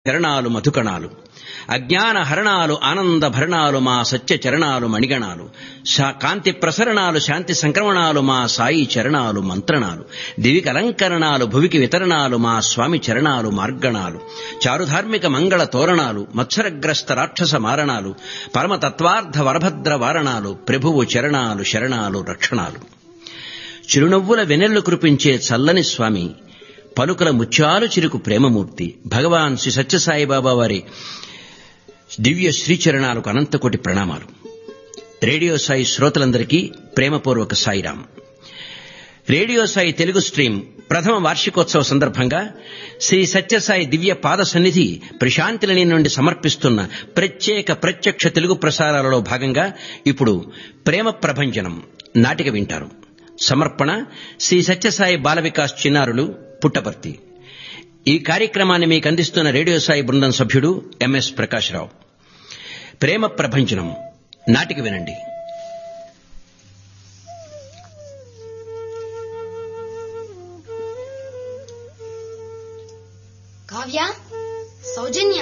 చరణాలు మధుకణాలు అజ్ఞాన హరణాలు ఆనంద భరణాలు మా సత్య చరణాలు మణిగణాలు శా- కాంతి ప్రసరణాలు శాంతి సంక్రమణాలు మా సాయి చరణాలు మంత్రణాలు దివికి అలంకరణాలు భువికి వితరణాలు మా స్వామి చరణాలు మార్గణాలు చారుధార్మిక మంగళ తోరణాలు మత్సరగ్రస్త రాక్షస మారణాలు పరమతత్వార్థ వరభద్ర వారణాలు ప్రభువు చరణాలు శరణాలు రక్షణాలు చిరునవ్వుల వెనెల్లు కురిపించే చల్లని స్వామి పలుకల ముత్యాలు చిరుకు ప్రేమమూర్తి భగవాన్ శ్రీ సత్యసాయిబాబా వారి దివ్య శ్రీచరణాలకు అనంతకోటి ప్రణామాలు రేడియో సాయి శ్రోతలందరికీ ప్రేమపూర్వక సాయిరాం రేడియో సాయి తెలుగు స్ట్రీమ్ ప్రథమ వార్షికోత్సవ సందర్భంగా శ్రీ సత్యసాయి దివ్య పాద సన్నిధి ప్రశాంతిలని నుండి సమర్పిస్తున్న ప్రత్యేక ప్రత్యక్ష తెలుగు ప్రసారాలలో భాగంగా ఇప్పుడు ప్రేమ ప్రభంజనం నాటిక వింటారు సమర్పణ శ్రీ సత్యసాయి బాల వికాస్ చిన్నారులు పుట్టపర్తి ఈ కార్యక్రమాన్ని మీకు అందిస్తున్న రేడియో సాయి బృందం సభ్యుడు ఎంఎస్ ప్రకాశ్రావు ప్రేమ ప్రభంజనం నాటిక వినండి కావ్య సౌజన్య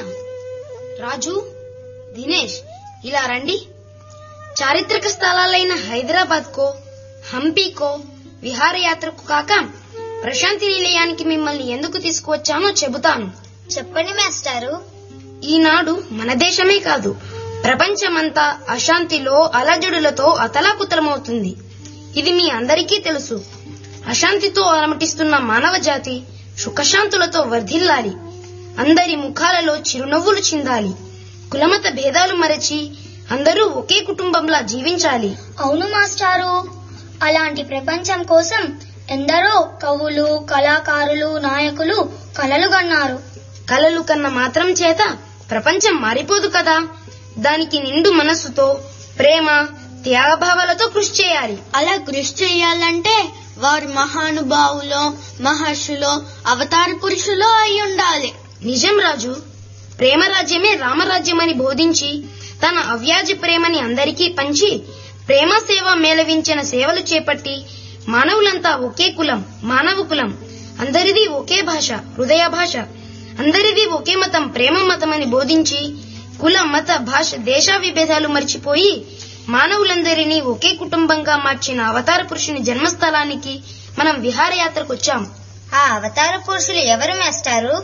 రాజు దినేష్ ఇలా రండి చారిత్రక స్థలాలైన హైదరాబాద్ కో హంపీకో విహారయాత్రకు కాక ప్రశాంతి నిలయానికి మిమ్మల్ని ఎందుకు తీసుకువచ్చానో చెబుతాను చెప్పండి మాస్టారు ఈనాడు మన దేశమే కాదు ప్రపంచమంతా అశాంతిలో అలజడులతో అతలాకుతలమవుతుంది ఇది మీ అందరికీ తెలుసు అశాంతితో అలమటిస్తున్న మానవ జాతి సుఖశాంతులతో వర్ధిల్లాలి అందరి ముఖాలలో చిరునవ్వులు చిందాలి కులమత భేదాలు మరచి అందరూ ఒకే కుటుంబంలా జీవించాలి అవును మాస్టారు అలాంటి ప్రపంచం కోసం ఎందరో కవులు కళాకారులు నాయకులు కలలు కన్నారు కలలు కన్న మాత్రం చేత ప్రపంచం మారిపోదు కదా దానికి నిండు మనస్సుతో ప్రేమ త్యాగభావాలతో కృషి చేయాలి అలా కృషి చేయాలంటే వారు మహానుభావులో మహర్షులో అవతార పురుషులో అయి ఉండాలి నిజం రాజు ప్రేమరాజ్యమే రామరాజ్యమని బోధించి తన అవ్యాజ ప్రేమని అందరికీ పంచి ప్రేమ సేవ మేళవించిన సేవలు చేపట్టి మానవులంతా ఒకే కులం మానవ కులం అందరిది ఒకే భాష హృదయ భాష అందరిది ఒకే మతం ప్రేమ మతమని బోధించి కుల మత భాష దేశ విభేదాలు మర్చిపోయి మానవులందరినీ ఒకే కుటుంబంగా మార్చిన అవతార పురుషుని జన్మస్థలానికి మనం విహారయాత్రకు వచ్చాం ఆ అవతార పురుషులు ఎవరు మాస్టారు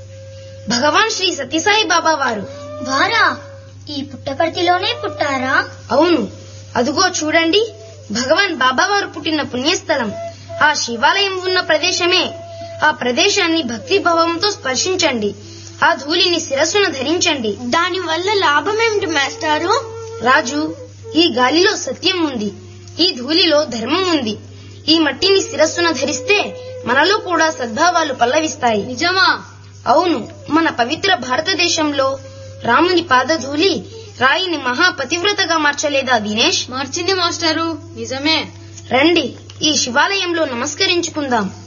భగవాన్ శ్రీ సత్యసాయి బాబా వారు వారా ఈ పుట్టపర్తిలోనే పుట్టారా అవును అదుగో చూడండి భగవాన్ బాబావారు పుట్టిన పుణ్యస్థలం ఆ శివాలయం ఉన్న ప్రదేశమే ఆ ప్రదేశాన్ని భక్తి భావంతో స్పర్శించండి ఆ ధూళిని శిరస్సున ధరించండి దాని వల్ల లాభం ఏమిటి మాస్టారు రాజు ఈ గాలిలో సత్యం ఉంది ఈ ధూళిలో ధర్మం ఉంది ఈ మట్టిని శిరస్సున ధరిస్తే మనలో కూడా సద్భావాలు పల్లవిస్తాయి నిజమా అవును మన పవిత్ర భారతదేశంలో రాముని పాదధూళి రాయిని మహాపతివ్రతగా మార్చలేదా దినేష్ మార్చింది మాస్టారు నిజమే రండి ఈ శివాలయంలో నమస్కరించుకుందాం